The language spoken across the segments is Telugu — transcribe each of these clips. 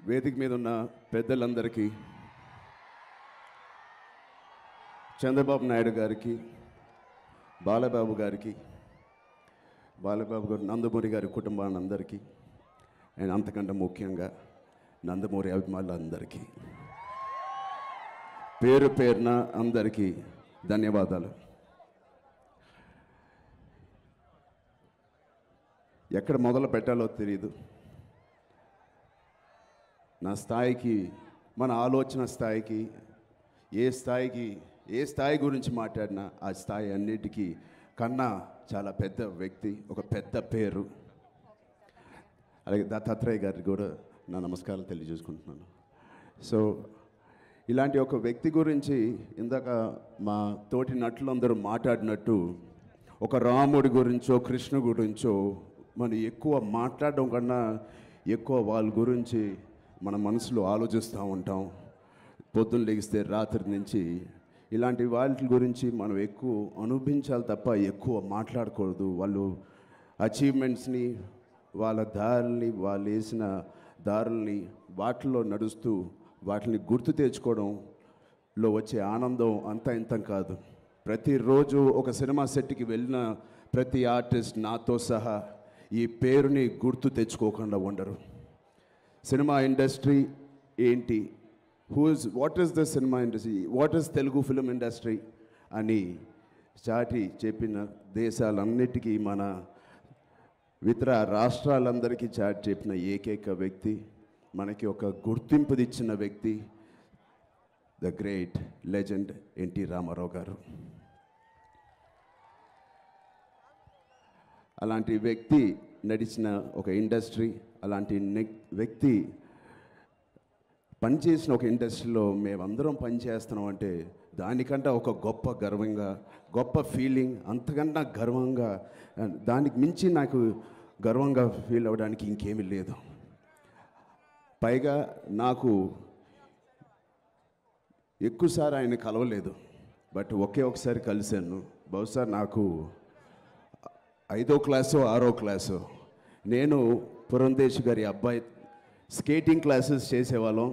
వేదిక మీద ఉన్న పెద్దలందరికీ చంద్రబాబు నాయుడు గారికి బాలబాబు గారికి బాలబాబు గారు నందమూరి గారి కుటుంబాన్ని అందరికీ అండ్ అంతకంటే ముఖ్యంగా నందమూరి అభిమానులందరికీ పేరు పేరున అందరికీ ధన్యవాదాలు ఎక్కడ మొదలు పెట్టాలో తెలియదు నా స్థాయికి మన ఆలోచన స్థాయికి ఏ స్థాయికి ఏ స్థాయి గురించి మాట్లాడినా ఆ స్థాయి అన్నిటికీ కన్నా చాలా పెద్ద వ్యక్తి ఒక పెద్ద పేరు అలాగే దత్తాత్రేయ గారికి కూడా నా నమస్కారాలు తెలియజేసుకుంటున్నాను సో ఇలాంటి ఒక వ్యక్తి గురించి ఇందాక మా తోటి నటులందరూ మాట్లాడినట్టు ఒక రాముడి గురించో కృష్ణు గురించో మనం ఎక్కువ మాట్లాడడం కన్నా ఎక్కువ వాళ్ళ గురించి మన మనసులో ఆలోచిస్తూ ఉంటాం పొద్దున్న లెగిస్తే రాత్రి నుంచి ఇలాంటి వాటి గురించి మనం ఎక్కువ అనుభవించాలి తప్ప ఎక్కువ మాట్లాడకూడదు వాళ్ళు అచీవ్మెంట్స్ని వాళ్ళ దారుల్ని వాళ్ళు వేసిన దారుల్ని వాటిలో నడుస్తూ వాటిని గుర్తు తెచ్చుకోవడంలో వచ్చే ఆనందం అంత ఇంత కాదు ప్రతిరోజు ఒక సినిమా సెట్కి వెళ్ళిన ప్రతి ఆర్టిస్ట్ నాతో సహా ఈ పేరుని గుర్తు తెచ్చుకోకుండా ఉండరు సినిమా ఇండస్ట్రీ ఏంటి who is what is the cinema industry what is Telugu film industry అని చాటి చెప్పిన దేశాలన్నిటికీ మన ఇతర రాష్ట్రాలందరికీ చాటి చెప్పిన ఏకైక వ్యక్తి మనకి ఒక గుర్తింపుదిచ్చిన వ్యక్తి the great legend NT Rama Rao గారు అలాంటి వ్యక్తి నడిచిన ఒక ఇండస్ట్రీ అలాంటి నెక్- వ్యక్తి పనిచేసిన ఒక ఇండస్ట్రీలో మేమందరం పనిచేస్తున్నాం అంటే దానికంటే ఒక గొప్ప గర్వంగా గొప్ప ఫీలింగ్ అంతకన్నా గర్వంగా దానికి మించి నాకు గర్వంగా ఫీల్ అవ్వడానికి ఇంకేమీ లేదు పైగా నాకు ఎక్కువసారి ఆయన కలవలేదు బట్ ఒకే ఒకసారి కలిశాను బహుశా నాకు ఐదో క్లాసు ఆరో క్లాసు నేను పురంధేశ్ గారి అబ్బాయి స్కేటింగ్ క్లాసెస్ చేసేవాళ్ళం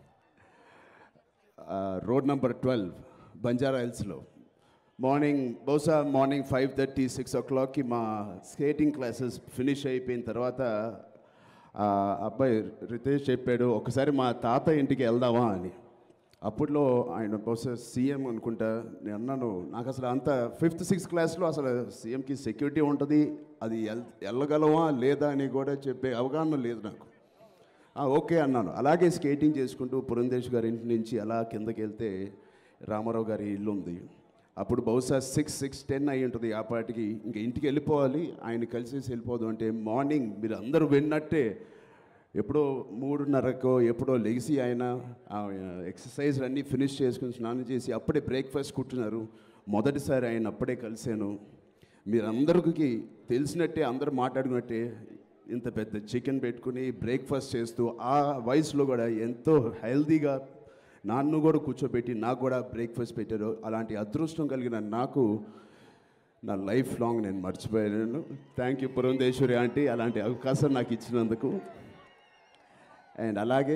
ఆ, రోడ్ నెంబర్ ట్వెల్వ్ బంజారా హిల్స్లో మార్నింగ్ బహుశా మార్నింగ్ ఫైవ్ థర్టీ సిక్స్ ఓ క్లాక్కి మా స్కేటింగ్ క్లాసెస్ ఫినిష్ అయిపోయిన తర్వాత ఆ అబ్బాయి రితేష్ చెప్పాడు ఒకసారి మా తాత ఇంటికి వెళ్దామా అని అప్పట్లో ఆయన బహుశా సీఎం అనుకుంటా నేను అన్నాను నాకు అసలు అంత ఫిఫ్త్ సిక్స్త్ క్లాస్లో అసలు సీఎంకి సెక్యూరిటీ ఉంటుంది అది ఎల్ వెళ్ళగలమా లేదా అని కూడా చెప్పే అవగాహన లేదు నాకు ఆ, ఓకే అన్నాను అలాగే స్కేటింగ్ చేసుకుంటూ పురంధేష్ గారి ఇంటి నుంచి అలా కిందకి వెళ్తే రామారావు గారి ఇల్లు ఉంది అప్పుడు బహుశా సిక్స్ సిక్స్ టెన్ అయి ఉంటుంది ఆ పాటికి ఇంక ఇంటికి వెళ్ళిపోవాలి ఆయన కలిసేసి వెళ్ళిపోదు అంటే మార్నింగ్ మీరు అందరూ విన్నట్టే ఎప్పుడో మూడున్నరకో ఎప్పుడో లెగిసి ఆయన ఆ ఎక్సర్సైజ్ అన్నీ ఫినిష్ చేసుకుని స్నానం చేసి అప్పుడే బ్రేక్ఫాస్ట్ కుట్టున్నారు మొదటిసారి ఆయన అప్పుడే కలిశాను మీరందరికీ తెలిసినట్టే అందరూ మాట్లాడుకున్నట్టే ఇంత పెద్ద చికెన్ పెట్టుకుని బ్రేక్ఫాస్ట్ చేస్తూ ఆ వయసులో కూడా ఎంతో హెల్తీగా నాన్ను కూడా కూర్చోబెట్టి నాకు కూడా బ్రేక్ఫాస్ట్ పెట్టారు అలాంటి అదృష్టం కలిగిన నాకు నా లైఫ్ లాంగ్ నేను మర్చిపోయాను థ్యాంక్ యూ పురంధేశ్వరి ఆంటీ అలాంటి అవకాశం నాకు ఇచ్చినందుకు అండ్ అలాగే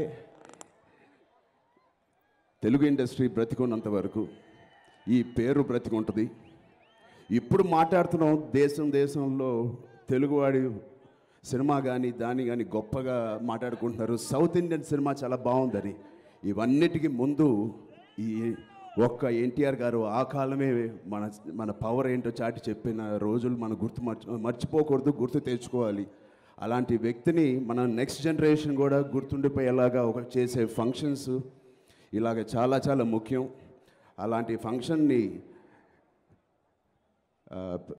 తెలుగు ఇండస్ట్రీ బ్రతికున్నంత వరకు ఈ పేరు బ్రతికుంటుంది ఇప్పుడు మాట్లాడుతున్నాం దేశం దేశంలో తెలుగువాడి సినిమా కానీ దాన్ని కానీ గొప్పగా మాట్లాడుకుంటున్నారు సౌత్ ఇండియన్ సినిమా చాలా బాగుందని ఇవన్నిటికీ ముందు ఈ ఒక్క ఎన్టీఆర్ గారు ఆ కాలమే మన మన పవర్ ఏంటో చాటి చెప్పిన రోజులు మనం గుర్తు మర్చి మర్చిపోకూడదు గుర్తు తెచ్చుకోవాలి అలాంటి వ్యక్తిని మన నెక్స్ట్ జనరేషన్ కూడా గుర్తుండిపోయేలాగా ఒక చేసే ఫంక్షన్స్ ఇలాగ చాలా చాలా ముఖ్యం అలాంటి ఫంక్షన్ని ఆ,